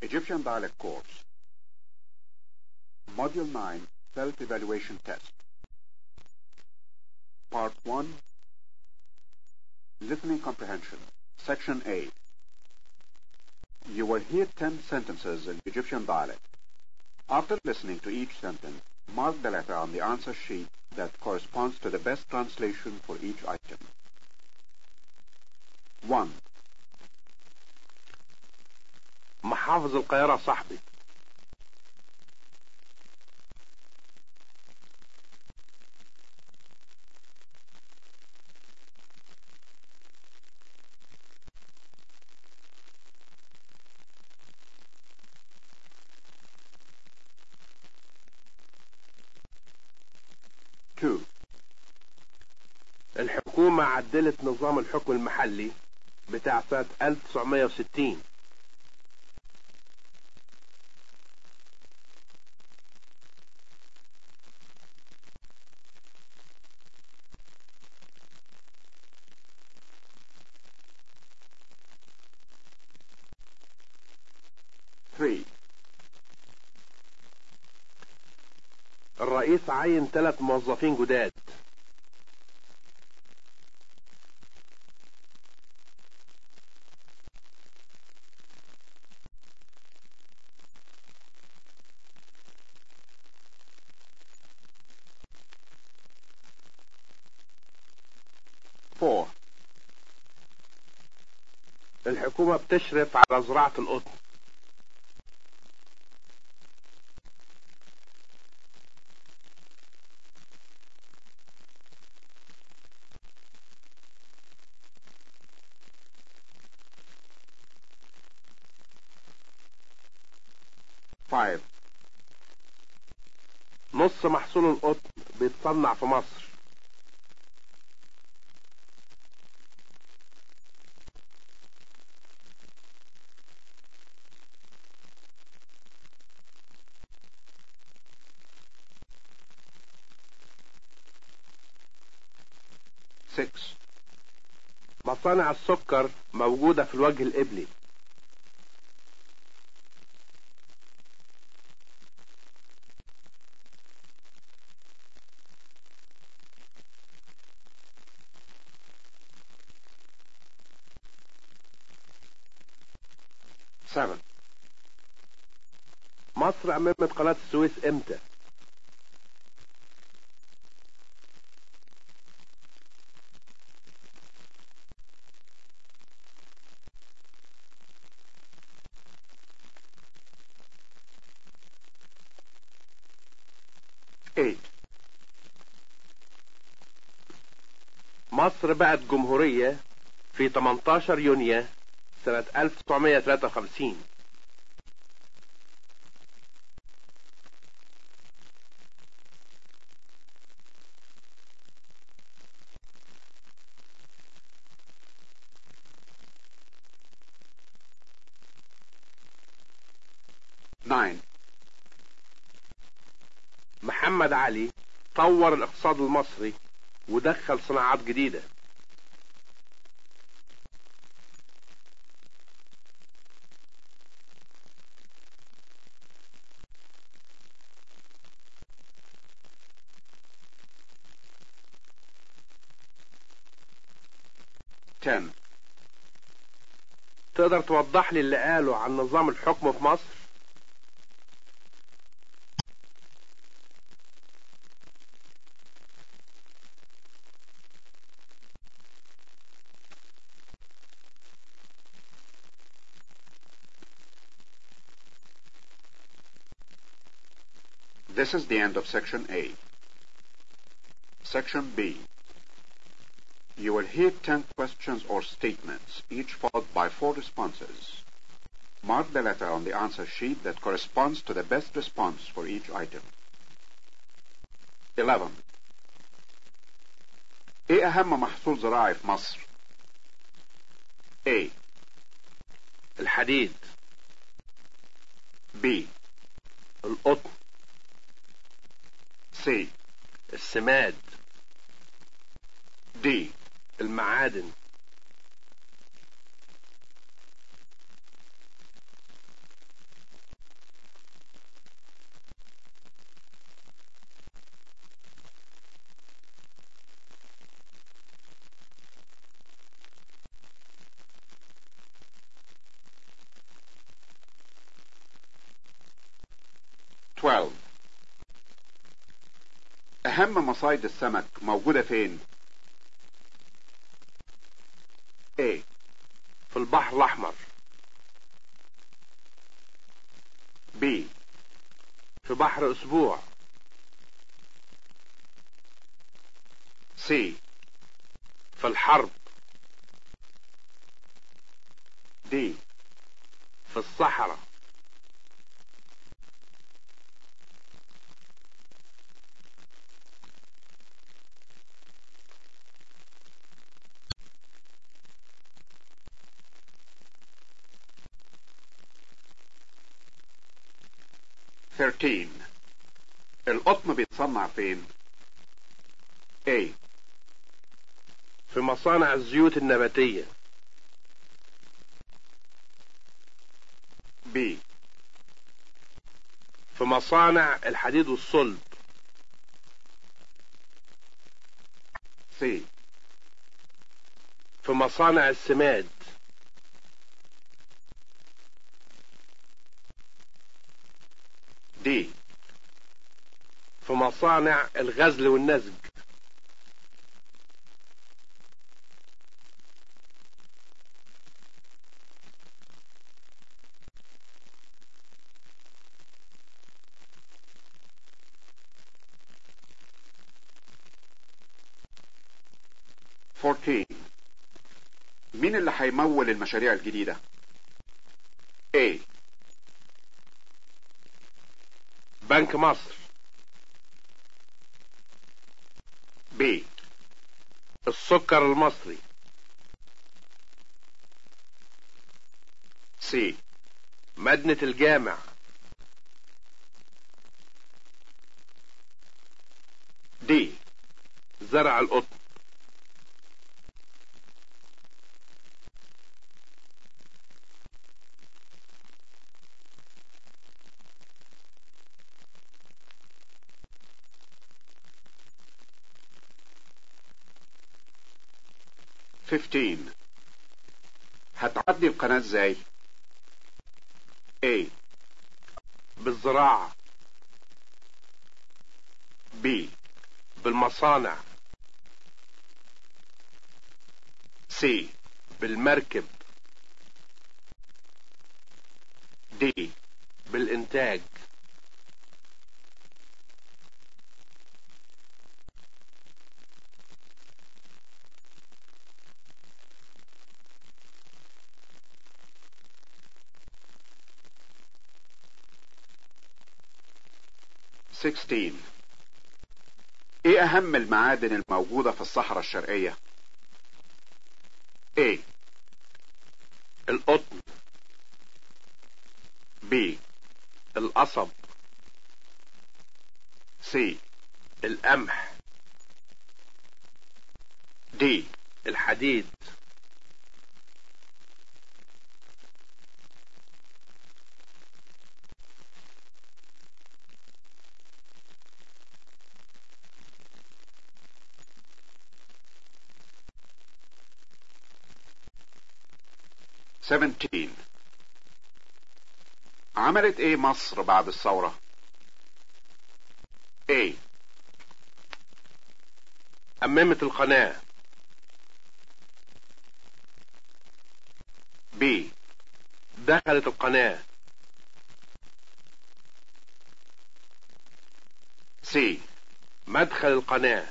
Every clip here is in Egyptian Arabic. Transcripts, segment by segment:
Egyptian Dialect Course. Module 9 Self-Evaluation Test. Part 1 Listening Comprehension. Section A. You will hear 10 sentences in Egyptian dialect. After listening to each sentence, mark the letter on the answer sheet that corresponds to the best translation for each item. 1. محافظ القاهرة صاحبي Two. الحكومة عدلت نظام الحكم المحلي بتاع سنة 1960 Three. الرئيس عين ثلاث موظفين جداد Four. الحكومة بتشرف على زراعة القطن Five. نص محصول القطن بيتصنع في مصر Six. مصانع السكر موجودة في الوجه القبلي Seven. مصر أممت قناة السويس امتى؟ Eight. مصر بقت جمهورية في 18 يونيو سنة 1953 Nine. محمد علي طور الاقتصاد المصري ودخل صناعات جديدة Ten. تقدر توضح لي اللي قاله عن نظام الحكم في مصر؟ This is the end of section A. Section B. You will hear 10 questions or statements, each followed by four responses. Mark the letter on the answer sheet that corresponds to the best response for each item. 11. ايه اهم محصول زراعي في مصر؟ A. الحديد B. القطن C. السماد D. المعادن أهم مصايد السمك موجودة فين؟ A. في البحر الأحمر B. في بحر أسبوع C. في الحرب D. في الصحراء Thirteen. القطن بيتصنع فين؟ A. في مصانع الزيوت النباتية B. في مصانع الحديد والصلب C. في مصانع السماد D. في مصانع الغزل والنسج Fourteen. مين اللي هيمول المشاريع الجديدة؟ A. بنك مصر B. السكر المصري C. مدنة الجامع D. زرع القطن Fifteen. هتعدي القناة ازاي؟ A. بالزراعة B. بالمصانع C. بالمركب D. بالإنتاج Sixteen. ايه اهم المعادن الموجودة في الصحراء الشرقية؟ A. القطن B. القصب C. القمح D. الحديد Seventeen. عملت ايه مصر بعد الثورة؟ A. أممت القناة B. دخلت القناة C. مدخل القناة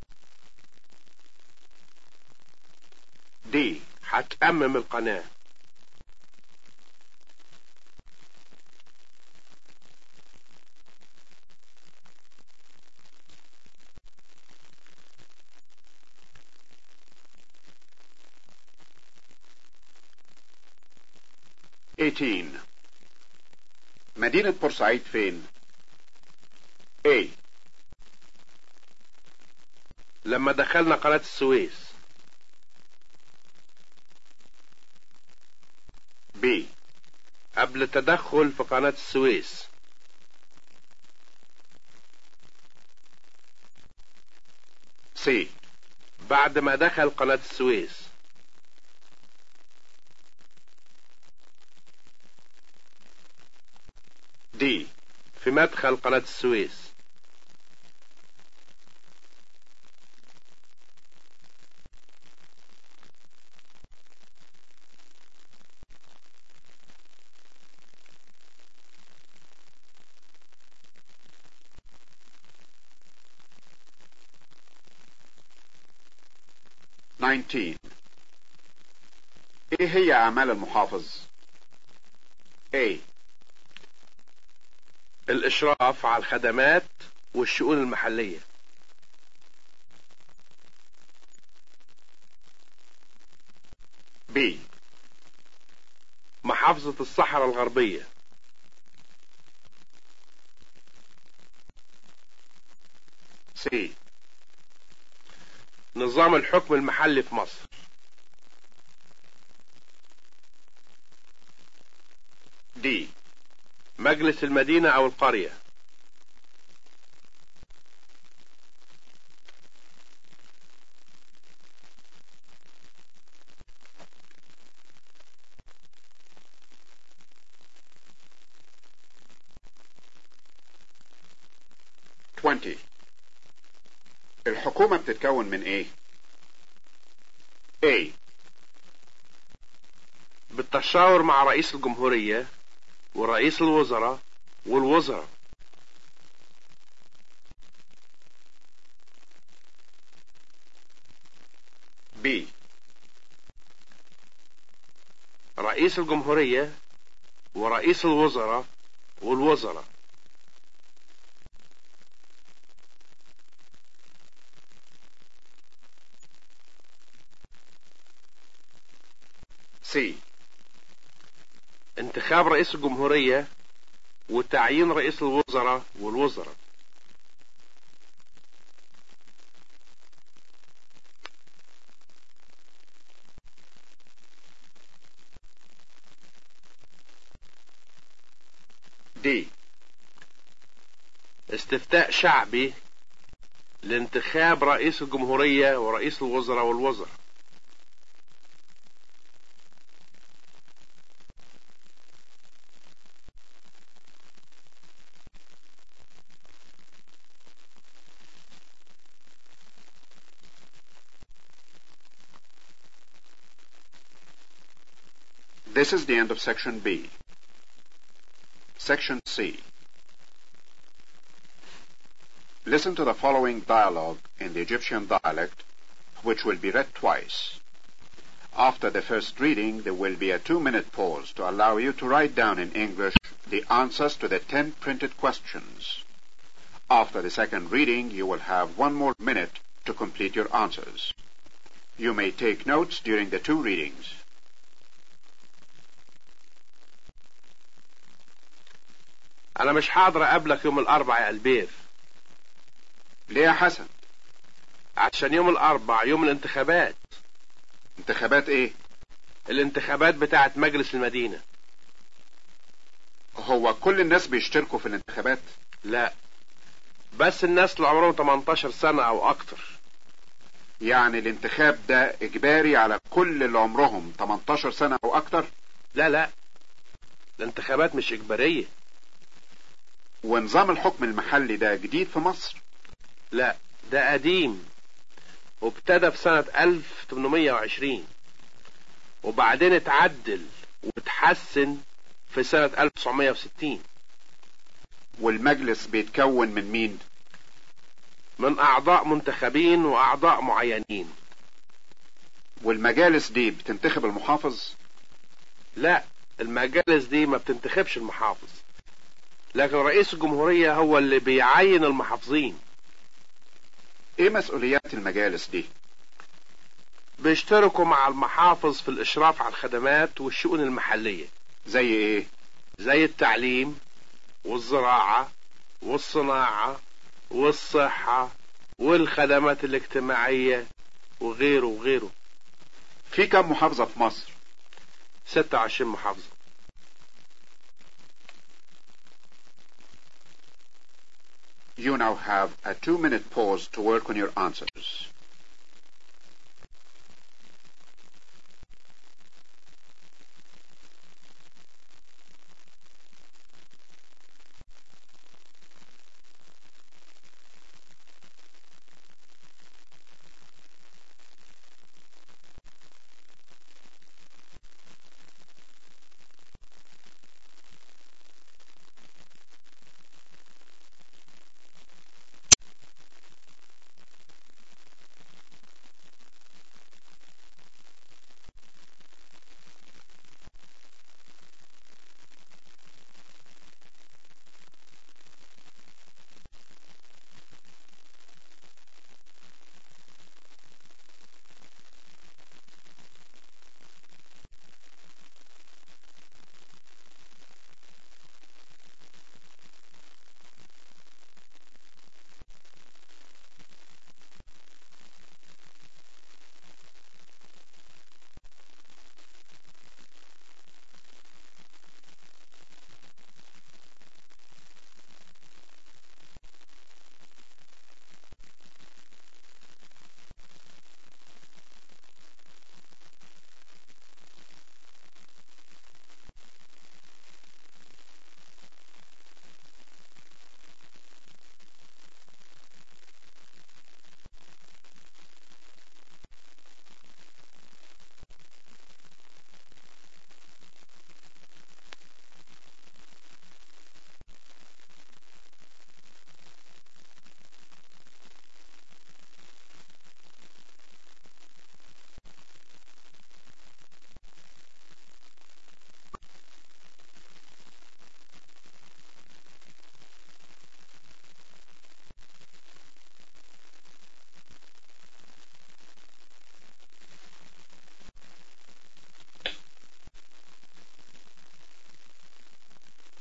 D. هتأمم القناة Eighteen. مدينة بورسعيد فين؟ A. لما دخلنا قناة السويس B. قبل التدخل في قناة السويس C. بعد ما دخل قناة السويس D. في مدخل قناة السويس 19 ايه هي اعمال المحافظ A الإشراف على الخدمات والشؤون المحلية B محافظة الصحراء الغربية C نظام الحكم المحلي في مصر D مجلس المدينة أو القرية twenty الحكومة بتتكون من ايه A بالتشاور مع رئيس الجمهورية ورئيس الوزراء والوزراء B رئيس الجمهورية ورئيس الوزراء والوزراء C انتخاب رئيس الجمهورية وتعيين رئيس الوزراء والوزراء D استفتاء شعبي لانتخاب رئيس الجمهورية ورئيس الوزراء والوزراء This is the end of section B. Section C. Listen to the following dialogue in the Egyptian dialect, which will be read twice. After the first reading, there will be a two-minute pause to allow you to write down in English the answers to the ten printed questions. After the second reading, you will have one more minute to complete your answers. You may take notes during the two readings. انا مش حاضر اقابلك يوم الاربع يا البير ليه يا حسن؟ عشان يوم الاربع يوم الانتخابات انتخابات ايه؟ الانتخابات بتاعت مجلس المدينة هو كل الناس بيشتركوا في الانتخابات؟ لا بس الناس اللي عمرهم 18 سنة او اكتر يعني الانتخاب ده اجباري على كل اللي عمرهم 18 سنة او اكتر لا لا الانتخابات مش اجبارية ونظام الحكم المحلي ده جديد في مصر لا ده قديم وابتدى في سنة 1820 وبعدين اتعدل واتحسن في سنة 1960 والمجلس بيتكون من مين من أعضاء منتخبين وأعضاء معينين والمجالس دي بتنتخب المحافظ لا المجالس دي ما بتنتخبش المحافظ لكن رئيس الجمهورية هو اللي بيعين المحافظين ايه مسؤوليات المجالس دي بيشتركوا مع المحافظ في الإشراف على الخدمات والشؤون المحلية زي ايه زي التعليم والزراعة والصناعة والصحة والخدمات الاجتماعية وغيره وغيره في كم محافظة في مصر 26 محافظة You now have a two-minute pause to work on your answers.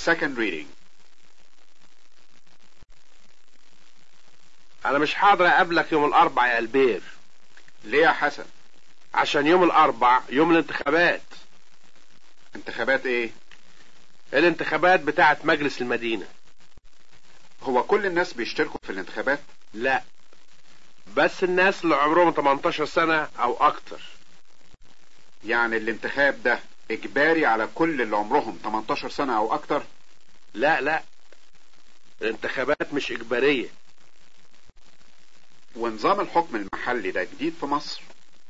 Second reading. انا مش حاضر اقابلك يوم الاربع يا البير ليه يا حسن؟ عشان يوم الاربع يوم الانتخابات انتخابات ايه؟ الانتخابات بتاعت مجلس المدينة هو كل الناس بيشتركوا في الانتخابات؟ لا بس الناس اللي عمرهم 18 سنة او اكتر يعني الانتخاب ده اجباري على كل اللي عمرهم 18 سنة او اكتر؟ لا لا الانتخابات مش اجبارية ونظام الحكم المحلي ده جديد في مصر؟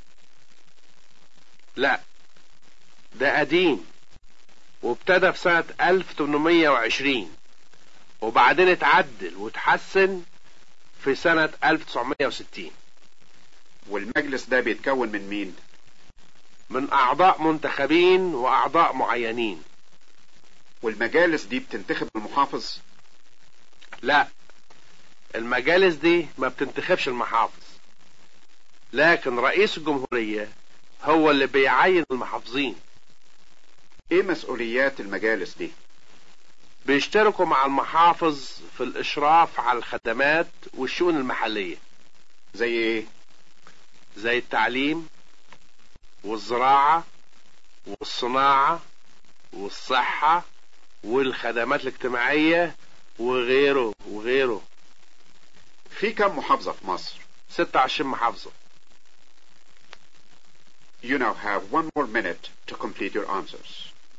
لا ده قديم وابتدى في سنة 1820 وبعدين اتعدل وتحسن في سنة 1960 والمجلس ده بيتكون من مين؟ من أعضاء منتخبين وأعضاء معينين والمجالس دي بتنتخب المحافظ؟ لا المجالس دي ما بتنتخبش المحافظ لكن رئيس الجمهورية هو اللي بيعين المحافظين ايه مسؤوليات المجالس دي؟ بيشتركوا مع المحافظ في الإشراف على الخدمات والشؤون المحلية زي ايه؟ زي التعليم والزراعة والصناعة والصحة والخدمات الاجتماعية وغيره وغيره في كم محافظة في مصر؟ 26 محافظة You now have one more minute to complete your answers.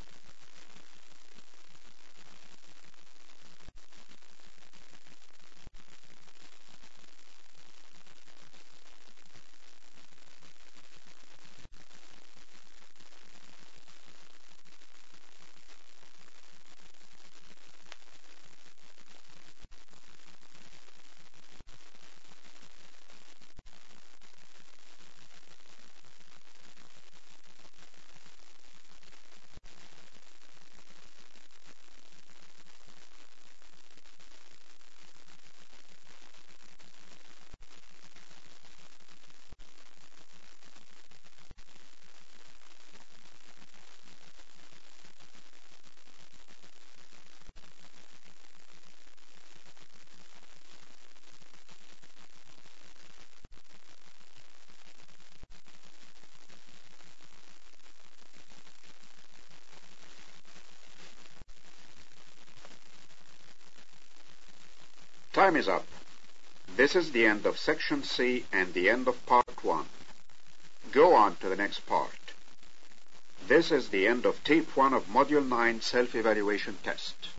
Time is up. This is the end of section C and the end of part 1. Go on to the next part. This is the end of tape 1 of module 9 self-evaluation test.